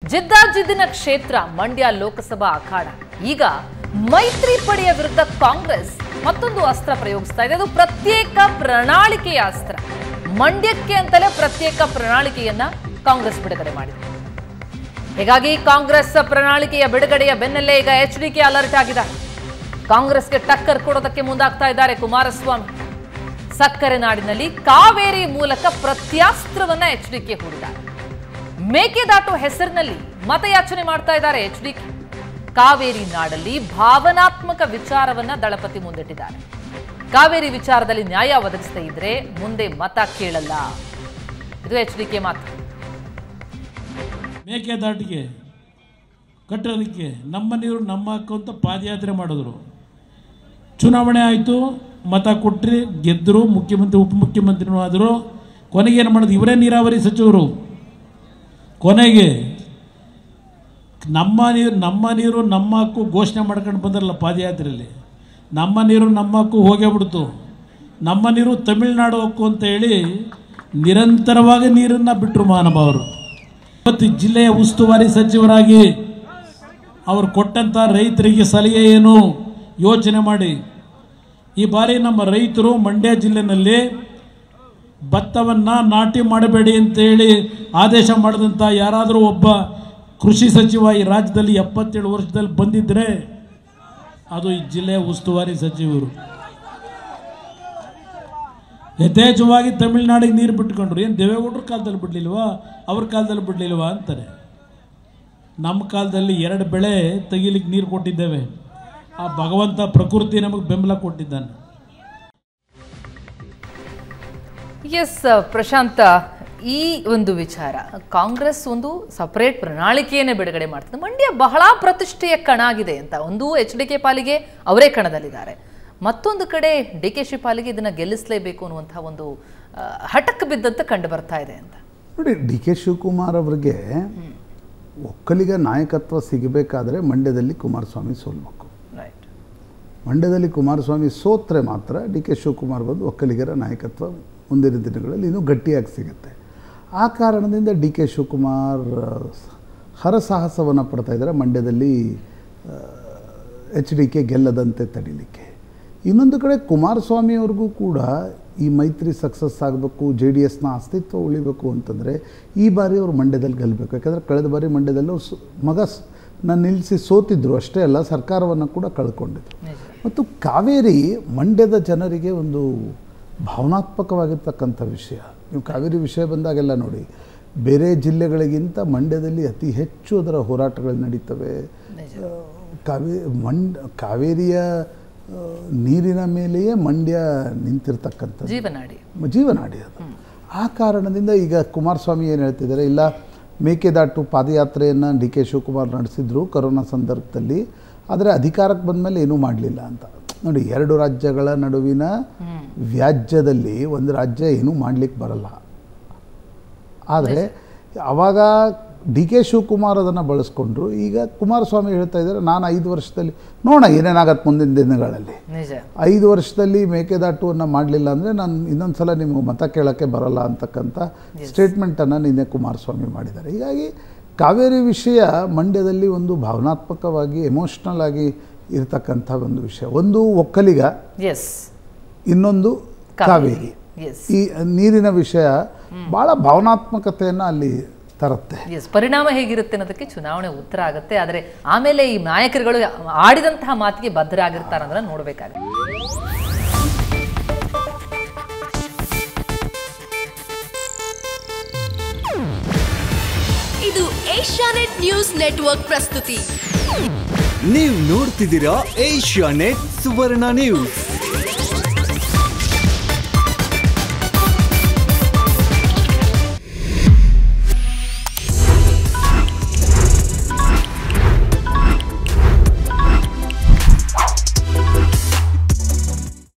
ಜಿದ್ದಾಜಿದ್ದಿನ ಕ್ಷೇತ್ರ ಮಂಡ್ಯ ಲೋಕಸಭಾ ಅಖಾಡ ಈಗ ಮೈತ್ರಿ ಪಡೆಯ ವಿರುದ್ಧ ಕಾಂಗ್ರೆಸ್ ಮತ್ತೊಂದು ಅಸ್ತ್ರ ಪ್ರಯೋಗಿಸ್ತಾ ಇದೆ ಅದು ಪ್ರತ್ಯೇಕ ಪ್ರಣಾಳಿಕೆಯ ಅಸ್ತ್ರ ಮಂಡ್ಯಕ್ಕೆ ಅಂತಲೇ ಪ್ರತ್ಯೇಕ ಪ್ರಣಾಳಿಕೆಯನ್ನ ಕಾಂಗ್ರೆಸ್ ಬಿಡುಗಡೆ ಮಾಡಿದೆ ಹೀಗಾಗಿ ಕಾಂಗ್ರೆಸ್ ಪ್ರಣಾಳಿಕೆಯ ಬಿಡುಗಡೆಯ ಬೆನ್ನಲ್ಲೇ ಈಗ ಎಚ್ ಡಿ ಕೆ ಅಲರ್ಟ್ ಆಗಿದ್ದಾರೆ ಕಾಂಗ್ರೆಸ್ಗೆ ಟಕ್ಕರ್ ಕೊಡೋದಕ್ಕೆ ಮುಂದಾಗ್ತಾ ಇದ್ದಾರೆ ಕುಮಾರಸ್ವಾಮಿ ಸಕ್ಕರೆ ನಾಡಿನಲ್ಲಿ ಕಾವೇರಿ ಮೂಲಕ ಪ್ರತ್ಯಾಸ್ತ್ರವನ್ನ ಎಚ್ ಡಿ ಕೆ ಹೂಡಿದ್ದಾರೆ ಮೇಕೆದಾಟು ಹೆಸರಿನಲ್ಲಿ ಮತಯಾಚನೆ ಮಾಡ್ತಾ ಇದ್ದಾರೆ ಎಚ್ ಡಿ ಕೆ ಕಾವೇರಿ ನಾಡಲ್ಲಿ ಭಾವನಾತ್ಮಕ ವಿಚಾರವನ್ನ ದಳಪತಿ ಮುಂದಿಟ್ಟಿದ್ದಾರೆ ಕಾವೇರಿ ವಿಚಾರದಲ್ಲಿ ನ್ಯಾಯ ಒದಗಿಸದೇ ಇದ್ರೆ ಮುಂದೆ ಮತ ಕೇಳಲ್ಲ ಇದು ಎಚ್ ಡಿ ಕೆ ಮಾತು ಮೇಕೆದಾಟಿಗೆ ಕಟ್ಟೋದಕ್ಕೆ ನಮ್ಮ ನೀರು ನಮ್ಮ ಹಕ್ಕು ಅಂತ ಪಾದಯಾತ್ರೆ ಮಾಡಿದ್ರು ಚುನಾವಣೆ ಆಯಿತು ಮತ ಕೊಟ್ಟರೆ ಗೆದ್ದರು ಮುಖ್ಯಮಂತ್ರಿ ಉಪಮುಖ್ಯಮಂತ್ರಿನೂ ಆದರು ಕೊನೆಗೆ ಏನು ಮಾಡೋದು ಇವರೇ ನೀರಾವರಿ ಸಚಿವರು ಕೊನೆಗೆ ನಮ್ಮ ನೀರು ನಮ್ಮ ನೀರು ನಮ್ಮ ಹಕ್ಕು ಘೋಷಣೆ ಮಾಡ್ಕೊಂಡು ಬಂದ್ರಲ್ಲ ಪಾದಯಾತ್ರೆಯಲ್ಲಿ ನಮ್ಮ ನೀರು ನಮ್ಮ ಹಕ್ಕು ಹೋಗೇ ಬಿಡ್ತು ನಮ್ಮ ನೀರು ತಮಿಳುನಾಡು ಹಕ್ಕು ಅಂತ ಹೇಳಿ ನಿರಂತರವಾಗಿ ನೀರನ್ನು ಬಿಟ್ಟರು ಮಹಾನುಭಾವರು ಇವತ್ತು ಜಿಲ್ಲೆಯ ಉಸ್ತುವಾರಿ ಸಚಿವರಾಗಿ ಅವರು ಕೊಟ್ಟಂಥ ರೈತರಿಗೆ ಸಲಹೆ ಏನು ಯೋಚನೆ ಮಾಡಿ ಈ ಬಾರಿ ನಮ್ಮ ರೈತರು ಮಂಡ್ಯ ಜಿಲ್ಲೆನಲ್ಲಿ ಭತ್ತವನ್ನು ನಾಟಿ ಮಾಡಬೇಡಿ ಅಂತೇಳಿ ಆದೇಶ ಮಾಡಿದಂಥ ಯಾರಾದರೂ ಒಬ್ಬ ಕೃಷಿ ಸಚಿವ ಈ ರಾಜ್ಯದಲ್ಲಿ ಎಪ್ಪತ್ತೇಳು ವರ್ಷದಲ್ಲಿ ಬಂದಿದ್ದರೆ ಅದು ಈ ಜಿಲ್ಲೆಯ ಉಸ್ತುವಾರಿ ಸಚಿವರು ಯಥೇಚ್ಛವಾಗಿ ತಮಿಳ್ನಾಡಿಗೆ ನೀರು ಬಿಟ್ಕೊಂಡ್ರು ಏನು ದೇವೇಗೌಡರ ಕಾಲದಲ್ಲಿ ಬಿಡಲಿಲ್ವಾ ಅವ್ರ ಕಾಲದಲ್ಲಿ ಬಿಡಲಿಲ್ವಾ ಅಂತಾರೆ ನಮ್ಮ ಕಾಲದಲ್ಲಿ ಎರಡು ಬೆಳೆ ತೆಗಿಲಿಕ್ಕೆ ನೀರು ಕೊಟ್ಟಿದ್ದೇವೆ ಆ ಭಗವಂತ ಪ್ರಕೃತಿ ನಮಗೆ ಬೆಂಬಲ ಕೊಟ್ಟಿದ್ದಾನೆ ಎಸ್ ಪ್ರಶಾಂತ್ ಈ ಒಂದು ವಿಚಾರ ಕಾಂಗ್ರೆಸ್ ಒಂದು ಸಪರೇಟ್ ಪ್ರಣಾಳಿಕೆಯನ್ನೇ ಬಿಡುಗಡೆ ಮಾಡ್ತದೆ ಮಂಡ್ಯ ಬಹಳ ಪ್ರತಿಷ್ಠೆಯ ಕಣ ಆಗಿದೆ ಅಂತ ಒಂದು ಎಚ್ ಡಿ ಕೆ ಪಾಲಿಗೆ ಅವರೇ ಕಣದಲ್ಲಿದ್ದಾರೆ ಮತ್ತೊಂದು ಕಡೆ ಡಿ ಕೆ ಶಿ ಪಾಲಿಗೆ ಇದನ್ನ ಗೆಲ್ಲಿಸಲೇಬೇಕು ಅನ್ನುವಂತಹ ಒಂದು ಆ, ಹಠಕ್ಕೆ ಬಿದ್ದಂತೆ ಕಂಡು ಬರ್ತಾ ಇದೆ ಅಂತ ನೋಡಿ ಡಿ ಕೆ ಶಿವಕುಮಾರ್ ಅವರಿಗೆ ಒಕ್ಕಲಿಗ ನಾಯಕತ್ವ ಸಿಗಬೇಕಾದ್ರೆ ಮಂಡ್ಯದಲ್ಲಿ ಕುಮಾರಸ್ವಾಮಿ ಸೋಲ್ಬೇಕು ರೈಟ್ ಮಂಡ್ಯದಲ್ಲಿ ಕುಮಾರಸ್ವಾಮಿ ಸೋತ್ರೆ ಮಾತ್ರ ಡಿ ಕೆ ಶಿವಕುಮಾರ್ ಬಂದು ಒಕ್ಕಲಿಗರ ನಾಯಕತ್ವ ಮುಂದಿನ ದಿನಗಳಲ್ಲಿ ಇನ್ನೂ ಗಟ್ಟಿಯಾಗಿ ಸಿಗುತ್ತೆ ಆ ಕಾರಣದಿಂದ ಡಿ ಕೆ ಶಿವಕುಮಾರ್ ಆ, ಹರಸಾಹಸವನ್ನು ಪಡ್ತಾ ಇದ್ದಾರೆ ಮಂಡ್ಯದಲ್ಲಿ ಎಚ್ ಡಿ ಕೆ ಗೆಲ್ಲದಂತೆ ತಡಿಲಿಕ್ಕೆ ಇನ್ನೊಂದು ಕಡೆ ಕುಮಾರಸ್ವಾಮಿಯವ್ರಿಗೂ ಕೂಡ ಈ ಮೈತ್ರಿ ಸಕ್ಸಸ್ ಆಗಬೇಕು ಜೆ ಡಿ ಎಸ್ನ ಅಸ್ತಿತ್ವ ಉಳಿಬೇಕು ಅಂತಂದರೆ ಈ ಬಾರಿ ಅವರು ಮಂಡ್ಯದಲ್ಲಿ ಗೆಲ್ಲಬೇಕು ಯಾಕಂದರೆ ಕಳೆದ ಬಾರಿ ಮಂಡ್ಯದಲ್ಲಿ ಅವ್ರು ಸ್- ಮಗ ಸ್- ನಾನು ನಿಲ್ಲಿಸಿ ಸೋತಿದ್ರು ಅಷ್ಟೇ ಅಲ್ಲ ಸರ್ಕಾರವನ್ನು ಕೂಡ ಕಳ್ಕೊಂಡಿದ್ರು ಮತ್ತು ಕಾವೇರಿ ಮಂಡ್ಯದ ಜನರಿಗೆ ಒಂದು ಭಾವನಾತ್ಮಕವಾಗಿರ್ತಕ್ಕಂಥ ವಿಷಯ ನೀವು ಕಾವೇರಿ ವಿಷಯ ಬಂದಾಗೆಲ್ಲ ನೋಡಿ ಬೇರೆ ಜಿಲ್ಲೆಗಳಿಗಿಂತ ಮಂಡ್ಯದಲ್ಲಿ ಅತಿ ಹೆಚ್ಚು ಅದರ ಹೋರಾಟಗಳು ನಡೀತವೆ ಆ, ಕಾವೇ ಮಂಡ್ ಕಾವೇರಿಯ ಆ, ನೀರಿನ ಮೇಲೆಯೇ ಮಂಡ್ಯ ನಿಂತಿರ್ತಕ್ಕಂಥದ್ದು ಜೀವನಾಡಿ ಜೀವನಾಡಿ ಅದು ಆ ಕಾರಣದಿಂದ ಈಗ ಕುಮಾರಸ್ವಾಮಿ ಏನು ಹೇಳ್ತಿದ್ದಾರೆ ಇಲ್ಲ ಮೇಕೆದಾಟು ಪಾದಯಾತ್ರೆಯನ್ನು ಡಿ ಕೆ ಶಿವಕುಮಾರ್ ನಡೆಸಿದ್ರು ಕರೋನಾ ಸಂದರ್ಭದಲ್ಲಿ ಆದರೆ ಅಧಿಕಾರಕ್ಕೆ ಬಂದಮೇಲೆ ಏನೂ ಮಾಡಲಿಲ್ಲ ಅಂತ ನೋಡಿ ಎರಡು ರಾಜ್ಯಗಳ ನಡುವಿನ ವ್ಯಾಜ್ಯದಲ್ಲಿ ಒಂದು ರಾಜ್ಯ ಏನೂ ಮಾಡಲಿಕ್ಕೆ ಬರಲ್ಲ ಆದರೆ ಅವಾಗ ಡಿ ಕೆ ಶಿವಕುಮಾರ್ ಅದನ್ನು ಬಳಸ್ಕೊಂಡ್ರು ಈಗ ಕುಮಾರಸ್ವಾಮಿ ಹೇಳ್ತಾ ಇದ್ದಾರೆ ನಾನು ಐದು ವರ್ಷದಲ್ಲಿ ನೋಡೋಣ ಏನೇನಾಗತ್ತೆ ಮುಂದಿನ ದಿನಗಳಲ್ಲಿ ನಿಜ ಐದು ವರ್ಷದಲ್ಲಿ ಮೇಕೆದಾಟುವನ್ನು ಮಾಡಲಿಲ್ಲ ಅಂದರೆ ನಾನು ಇನ್ನೊಂದು ಸಲ ನಿಮಗೆ ಮತ ಕೇಳೋಕ್ಕೆ ಬರಲ್ಲ ಅಂತಕ್ಕಂಥ ಸ್ಟೇಟ್ಮೆಂಟನ್ನು ನಿನ್ನೆ ಕುಮಾರಸ್ವಾಮಿ ಮಾಡಿದ್ದಾರೆ ಹೀಗಾಗಿ ಕಾವೇರಿ ವಿಷಯ ಮಂಡ್ಯದಲ್ಲಿ ಒಂದು ಭಾವನಾತ್ಮಕವಾಗಿ ಎಮೋಷ್ನಲ್ ಆಗಿ ಇರತಕ್ಕಂಥ ಒಂದು ವಿಷಯ ಒಂದು ಒಕ್ಕಲಿಗ ಎಸ್ ಇನ್ನೊಂದು ಕಾವೇರಿ ಎಸ್ ಈ ನೀರಿನ ವಿಷಯ ಭಾಳ ಭಾವನಾತ್ಮಕತೆಯನ್ನು ಅಲ್ಲಿ ತರುತ್ತೆ ಎಸ್ ಪರಿಣಾಮ ಹೇಗಿರುತ್ತೆ ಅನ್ನೋದಕ್ಕೆ ಚುನಾವಣೆ ಉತ್ತರ ಆಗುತ್ತೆ ಆದರೆ ಆಮೇಲೆ ಈ ನಾಯಕರುಗಳು ಆಡಿದಂತಹ ಮಾತಿಗೆ ಬದ್ಧರಾಗಿರ್ತಾರೆ ಅಂದ್ರೆ ನೋಡ್ಬೇಕಾಗುತ್ತೆ ಇದು ಏಷ್ಯಾನೆಟ್ ನ್ಯೂಸ್ ನೆಟ್ವರ್ಕ್ ಪ್ರಸ್ತುತಿ ನೀವು ನೋಡ್ತಿದ್ದೀರಾ ಏಷ್ಯಾ ನೆಟ್ ಸುವರ್ಣ ನ್ಯೂಸ್